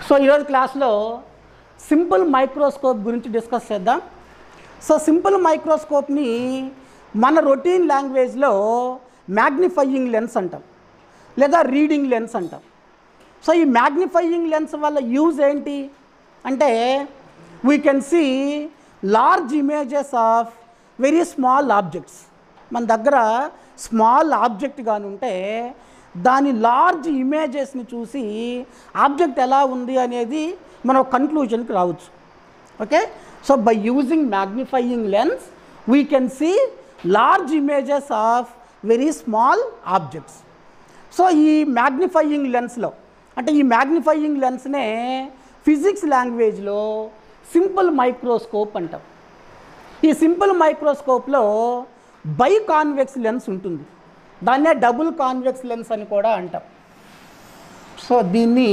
so ఈరోజు క్లాస్లో simple microscope గురించి డిస్కస్ చేద్దాం సో సింపుల్ మైక్రోస్కోప్ని మన రొటీన్ లాంగ్వేజ్లో మ్యాగ్నిఫైయింగ్ లెన్స్ అంటాం లేదా రీడింగ్ లెన్స్ అంటాం సో ఈ మ్యాగ్నిఫైయింగ్ లెన్స్ వల్ల యూజ్ ఏంటి అంటే we can see large images of very small objects మన దగ్గర స్మాల్ ఆబ్జెక్ట్ కానీ ఉంటే దాని లార్జ్ ఇమేజెస్ని చూసి ఆబ్జెక్ట్ ఎలా ఉంది అనేది మనం కన్క్లూజన్కి రావచ్చు okay so by using magnifying lens we can see large images of very small objects so ఈ మ్యాగ్నిఫైయింగ్ లెన్స్లో అంటే ఈ మ్యాగ్నిఫైయింగ్ లెన్స్నే ఫిజిక్స్ లాంగ్వేజ్లో సింపుల్ మైక్రోస్కోప్ అంటాం ఈ సింపుల్ మైక్రోస్కోప్లో బై కాన్వెక్స్ లెన్స్ ఉంటుంది దాన్నే డబుల్ కాన్వెక్స్ లెన్స్ అని కూడా అంటాం సో దీన్ని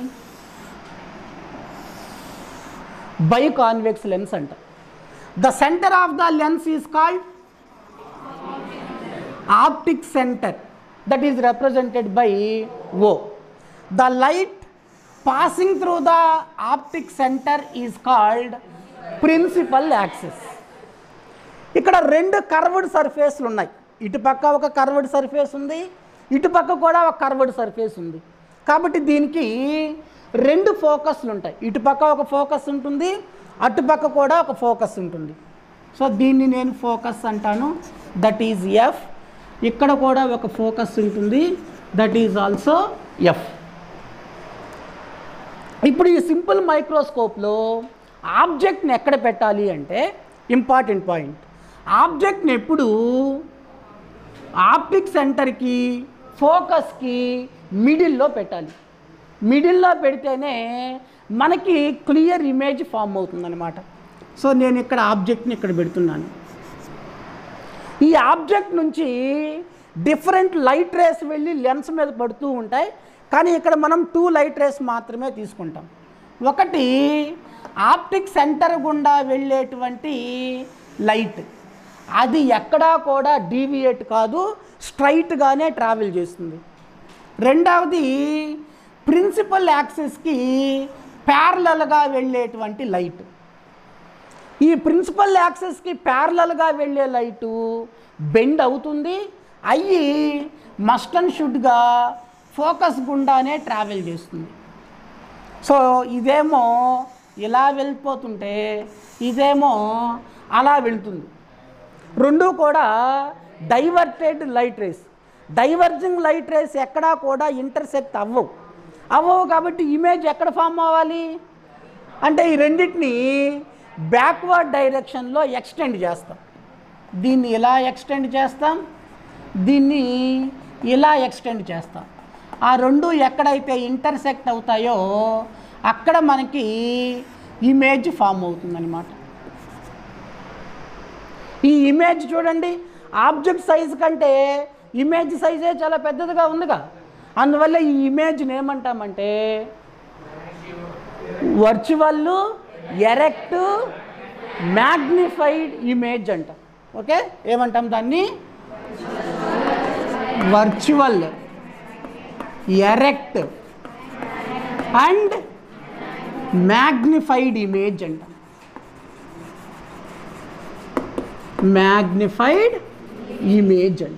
బై కాన్వెక్స్ లెన్స్ అంటాం the centre of the lens is called optic centre that is represented by O the light passing through the optic centre is called principal axis ఇక్కడ రెండు curved సర్ఫేస్లు ఉన్నాయి ఇటుపక్క ఒక కర్వ్డ్ సర్ఫేస్ ఉంది ఇటుపక్క కూడా ఒక కర్వ్డ్ సర్ఫేస్ ఉంది కాబట్టి దీనికి రెండు ఫోకస్లు ఉంటాయి ఇటుపక్క ఒక ఫోకస్ ఉంటుంది అటుపక్క కూడా ఒక ఫోకస్ ఉంటుంది సో దీన్ని నేను ఫోకస్ అంటాను దట్ ఈజ్ ఎఫ్ ఇక్కడ కూడా ఒక ఫోకస్ ఉంటుంది దట్ ఈజ్ ఆల్సో ఎఫ్ ఇప్పుడు ఈ సింపుల్ మైక్రోస్కోప్లో ఆబ్జెక్ట్ని ఎక్కడ పెట్టాలి అంటే ఇంపార్టెంట్ పాయింట్ ఆబ్జెక్ట్ని ఎప్పుడు ఆప్టిక్ సెంటర్కి ఫోకస్కి మిడిల్లో పెట్టాలి మిడిల్లో పెడితేనే మనకి క్లియర్ ఇమేజ్ ఫామ్ అవుతుందన్నమాట సో నేను ఇక్కడ ఆబ్జెక్ట్ని ఇక్కడ పెడుతున్నాను ఈ ఆబ్జెక్ట్ నుంచి డిఫరెంట్ లైట్ రేస్ వెళ్ళి లెన్స్ మీద పడుతూ ఉంటాయి కానీ ఇక్కడ మనం టూ లైట్ రేస్ మాత్రమే తీసుకుంటాం ఒకటి ఆప్టిక్ సెంటర్ గుండా వెళ్ళేటువంటి లైట్ అది ఎక్కడా కూడా డీవియేట్ కాదు స్ట్రైట్గానే ట్రావెల్ చేస్తుంది రెండవది ప్రిన్సిపల్ యాక్సెస్కి ప్యారలల్గా వెళ్ళేటువంటి లైట్ ఈ ప్రిన్సిపల్ యాక్సెస్కి ప్యారలల్గా వెళ్ళే లైటు బెండ్ అవుతుంది అయ్యి మస్ట్ అండ్ షుడ్గా ఫోకస్ గుండానే ట్రావెల్ చేస్తుంది సో ఇదేమో ఇలా వెళ్ళిపోతుంటే ఇదేమో అలా వెళ్తుంది రెండు కూడా diverted light rays diverging light rays ఎక్కడా కూడా ఇంటర్సెక్ట్ అవ్వవు అవ్వవు కాబట్టి ఇమేజ్ ఎక్కడ ఫామ్ అవ్వాలి అంటే ఈ రెండింటిని బ్యాక్వర్డ్ డైరెక్షన్లో ఎక్స్టెండ్ చేస్తాం దీన్ని ఇలా ఎక్స్టెండ్ చేస్తాం దీన్ని ఇలా ఎక్స్టెండ్ చేస్తాం ఆ రెండు ఎక్కడైతే ఇంటర్సెక్ట్ అవుతాయో అక్కడ మనకి ఇమేజ్ ఫామ్ అవుతుందన్నమాట ఈ ఇమేజ్ చూడండి ఆబ్జెక్ట్ సైజ్ కంటే ఇమేజ్ సైజే చాలా పెద్దదిగా ఉందిగా అందువల్ల ఈ ఇమేజ్ని ఏమంటామంటే వర్చువల్ ఎరెక్ట్ మ్యాగ్నిఫైడ్ ఇమేజ్ అంటాం ఓకే ఏమంటాం దాన్ని virtual erect and magnified image అంటాం మ్యాగ్నిఫైడ్ ఇమేజ్ అంట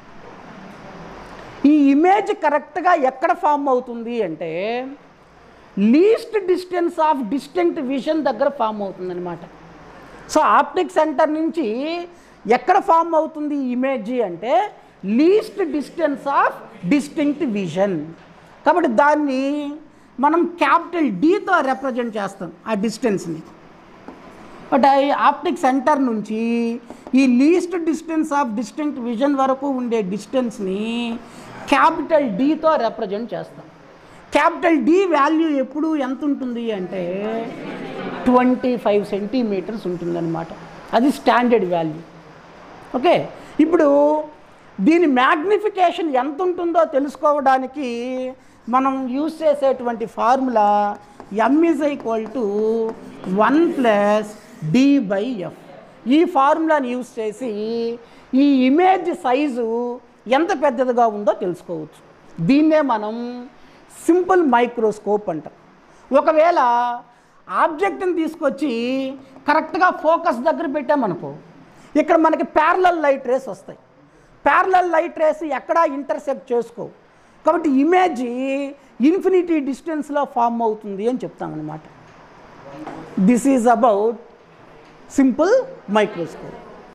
ఈ ఇమేజ్ కరెక్ట్గా ఎక్కడ ఫామ్ అవుతుంది అంటే least distance of distinct vision దగ్గర ఫామ్ అవుతుంది అనమాట సో ఆప్టిక్ సెంటర్ నుంచి ఎక్కడ ఫామ్ అవుతుంది ఇమేజ్ అంటే least distance of distinct vision కాబట్టి దాన్ని మనం క్యాపిటల్ డీతో రిప్రజెంట్ చేస్తాం ఆ డిస్టెన్స్ని బట్ ఈ ఆప్టిక్ సెంటర్ నుంచి ఈ least distance of distinct vision వరకు ఉండే డిస్టెన్స్ని క్యాపిటల్ డీతో రిప్రజెంట్ చేస్తాం క్యాపిటల్ డి వాల్యూ ఎప్పుడు ఎంత ఉంటుంది అంటే ట్వంటీ ఫైవ్ సెంటీమీటర్స్ ఉంటుందన్నమాట అది స్టాండర్డ్ వాల్యూ ఓకే ఇప్పుడు దీని మ్యాగ్నిఫికేషన్ ఎంత ఉంటుందో తెలుసుకోవడానికి మనం యూజ్ చేసేటువంటి formula M is equal to one plus D by F ఈ ఫార్ములాని యూజ్ చేసి ఈ ఇమేజ్ సైజు ఎంత పెద్దదిగా ఉందో తెలుసుకోవచ్చు దీన్నే మనం సింపుల్ మైక్రోస్కోప్ అంటాం ఒకవేళ ఆబ్జెక్ట్ని తీసుకొచ్చి కరెక్ట్గా ఫోకస్ దగ్గర పెట్టామనుకో ఇక్కడ మనకి ప్యారలల్ లైట్ రేస్ వస్తాయి ప్యారలల్ లైట్ రేస్ ఎక్కడా ఇంటర్సెక్ట్ చేసుకో కాబట్టి ఇమేజ్ ఇన్ఫినిటీ డిస్టెన్స్లో ఫామ్ అవుతుంది అని చెప్తామన్నమాట this is about simple microscope